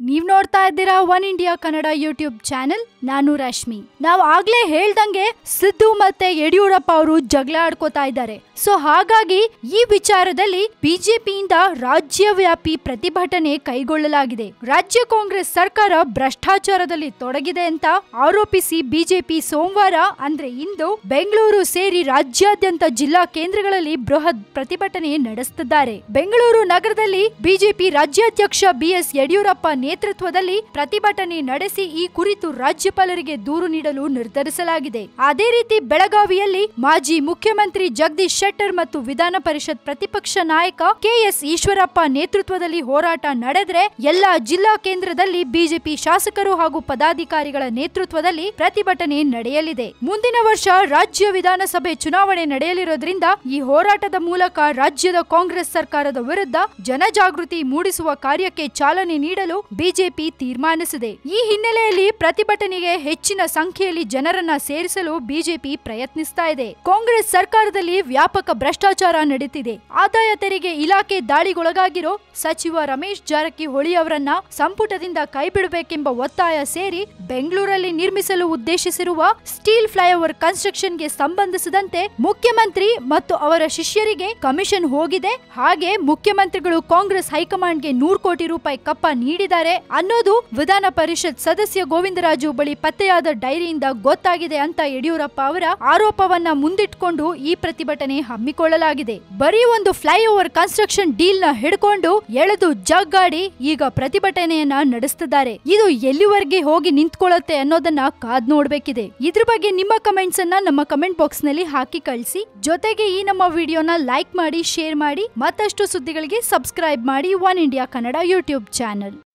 ನೀವ್ ನೋಡ್ತಾ ಇದ್ದೀರಾ one India Kannada YouTube channel ನಾನು ರಶ್ಮಿ ನಾವ್ ಆಗ್ಲೇ ಹೇಳ್ದಂಗೆ ಸಿದ್ದು ಮತ್ತೆ ಯಡಿಯೂರಪ್ಪ ಅವರು ಜಗಳ ಆಡ್ಕೋತಾ ಇದ್ದಾರೆ ಸೊ ಹಾಗಾಗಿ ಈ ವಿಚಾರದಲ್ಲಿ ಬಿಜೆಪಿಯಿಂದ ರಾಜ್ಯವ್ಯಾಪಿ ಪ್ರತಿಭಟನೆ ಕೈಗೊಳ್ಳಲಾಗಿದೆ ರಾಜ್ಯ ಕಾಂಗ್ರೆಸ್ ಸರ್ಕಾರ ಭ್ರಷ್ಟಾಚಾರದಲ್ಲಿ ತೊಡಗಿದೆ ಅಂತ ಆರೋಪಿಸಿ ಬಿಜೆಪಿ ಸೋಮವಾರ ಅಂದ್ರೆ ಇಂದು ಬೆಂಗಳೂರು ಸೇರಿ ರಾಜ್ಯಾದ್ಯಂತ ಜಿಲ್ಲಾ ಕೇಂದ್ರಗಳಲ್ಲಿ ಬೃಹತ್ ಪ್ರತಿಭಟನೆ ನಡೆಸುತ್ತಿದ್ದಾರೆ ಬೆಂಗಳೂರು ನಗರದಲ್ಲಿ ಬಿಜೆಪಿ ರಾಜ್ಯಾಧ್ಯಕ್ಷ ಬಿಎಸ್ ಯಡಿಯೂರಪ್ಪ ನೇತೃತ್ವದಲ್ಲಿ ಪ್ರತಿಭಟನೆ ನಡೆಸಿ ಈ ಕುರಿತು ರಾಜ್ಯಪಾಲರಿಗೆ ದೂರು ನೀಡಲು ನಿರ್ಧರಿಸಲಾಗಿದೆ ಅದೇ ರೀತಿ ಬೆಳಗಾವಿಯಲ್ಲಿ ಮಾಜಿ ಮುಖ್ಯಮಂತ್ರಿ ಜಗದೀಶ್ ಶೆಟ್ಟರ್ ಮತ್ತು ವಿಧಾನ ಪರಿಷತ್ ಪ್ರತಿಪಕ್ಷ ನಾಯಕ ಕೆಎಸ್ ಈಶ್ವರಪ್ಪ ನೇತೃತ್ವದಲ್ಲಿ ಹೋರಾಟ ನಡೆದ್ರೆ ಎಲ್ಲಾ ಜಿಲ್ಲಾ ಕೇಂದ್ರದಲ್ಲಿ ಬಿಜೆಪಿ ಶಾಸಕರು ಹಾಗೂ ಪದಾಧಿಕಾರಿಗಳ ನೇತೃತ್ವದಲ್ಲಿ ಪ್ರತಿಭಟನೆ ನಡೆಯಲಿದೆ ಮುಂದಿನ ವರ್ಷ ರಾಜ್ಯ ವಿಧಾನಸಭೆ ಚುನಾವಣೆ ನಡೆಯಲಿರೋದ್ರಿಂದ ಈ ಹೋರಾಟದ ಮೂಲಕ ರಾಜ್ಯದ ಕಾಂಗ್ರೆಸ್ ಸರ್ಕಾರದ ವಿರುದ್ಧ ಜನಜಾಗೃತಿ ಮೂಡಿಸುವ ಕಾರ್ಯಕ್ಕೆ ಚಾಲನೆ ನೀಡಲು ಬಿಜೆಪಿ ತೀರ್ಮಾನಿಸಿದೆ ಈ ಹಿನ್ನೆಲೆಯಲ್ಲಿ ಪ್ರತಿಭಟನೆಗೆ ಹೆಚ್ಚಿನ ಸಂಖ್ಯೆಯಲ್ಲಿ ಜನರನ್ನ ಸೇರಿಸಲು ಬಿಜೆಪಿ ಪ್ರಯತ್ನಿಸ್ತಾ ಇದೆ ಕಾಂಗ್ರೆಸ್ ಸರ್ಕಾರದಲ್ಲಿ ವ್ಯಾಪಕ ಭ್ರಷ್ಟಾಚಾರ ನಡೀತಿದೆ ಆದಾಯ ತೆರಿಗೆ ಇಲಾಖೆ ದಾಳಿಗೊಳಗಾಗಿರೋ ಸಚಿವ ರಮೇಶ್ ಜಾರಕಿಹೊಳಿ ಅವರನ್ನ ಸಂಪುಟದಿಂದ ಕೈಬಿಡಬೇಕೆಂಬ ಒತ್ತಾಯ ಸೇರಿ ಬೆಂಗಳೂರಲ್ಲಿ ನಿರ್ಮಿಸಲು ಉದ್ದೇಶಿಸಿರುವ ಸ್ಟೀಲ್ ಫ್ಲೈಓವರ್ ಕನ್ಸ್ಟ್ರಕ್ಷನ್ಗೆ ಸಂಬಂಧಿಸಿದಂತೆ ಮುಖ್ಯಮಂತ್ರಿ ಮತ್ತು ಅವರ ಶಿಷ್ಯರಿಗೆ ಕಮಿಷನ್ ಹೋಗಿದೆ ಹಾಗೆ ಮುಖ್ಯಮಂತ್ರಿಗಳು ಕಾಂಗ್ರೆಸ್ ಹೈಕಮಾಂಡ್ಗೆ ನೂರು ಕೋಟಿ ರೂಪಾಯಿ ಕಪ್ಪ ನೀಡಿದ್ದಾರೆ ಅನ್ನೋದು ವಿಧಾನ ಪರಿಷತ್ ಸದಸ್ಯ ಗೋವಿಂದರಾಜು ಬಳಿ ಪತ್ತೆಯಾದ ಡೈರಿಯಿಂದ ಗೊತ್ತಾಗಿದೆ ಅಂತ ಯಡಿಯೂರಪ್ಪ ಅವರ ಆರೋಪವನ್ನ ಮುಂದಿಟ್ಕೊಂಡು ಈ ಪ್ರತಿಭಟನೆ ಹಮ್ಮಿಕೊಳ್ಳಲಾಗಿದೆ ಬರೀ ಒಂದು ಫ್ಲೈಓವರ್ ಕನ್ಸ್ಟ್ರಕ್ಷನ್ ಡೀಲ್ ನ ಹಿಡ್ಕೊಂಡು ಎಳೆದು ಜಗ್ಗಾಡಿ ಈಗ ಪ್ರತಿಭಟನೆಯನ್ನ ನಡೆಸುತ್ತಿದ್ದಾರೆ ಇದು ಎಲ್ಲಿವರೆಗೆ ಹೋಗಿ ನಿಂತ್ಕೊಳ್ಳುತ್ತೆ ಅನ್ನೋದನ್ನ ಕಾದ್ ನೋಡ್ಬೇಕಿದೆ ಇದ್ರ ಬಗ್ಗೆ ನಿಮ್ಮ ಕಮೆಂಟ್ಸ್ ಅನ್ನ ನಮ್ಮ ಕಮೆಂಟ್ ಬಾಕ್ಸ್ ನಲ್ಲಿ ಹಾಕಿ ಕಳಿಸಿ ಜೊತೆಗೆ ಈ ನಮ್ಮ ವಿಡಿಯೋನ ಲೈಕ್ ಮಾಡಿ ಶೇರ್ ಮಾಡಿ ಮತ್ತಷ್ಟು ಸುದ್ದಿಗಳಿಗೆ ಸಬ್ಸ್ಕ್ರೈಬ್ ಮಾಡಿ one India Kannada YouTube channel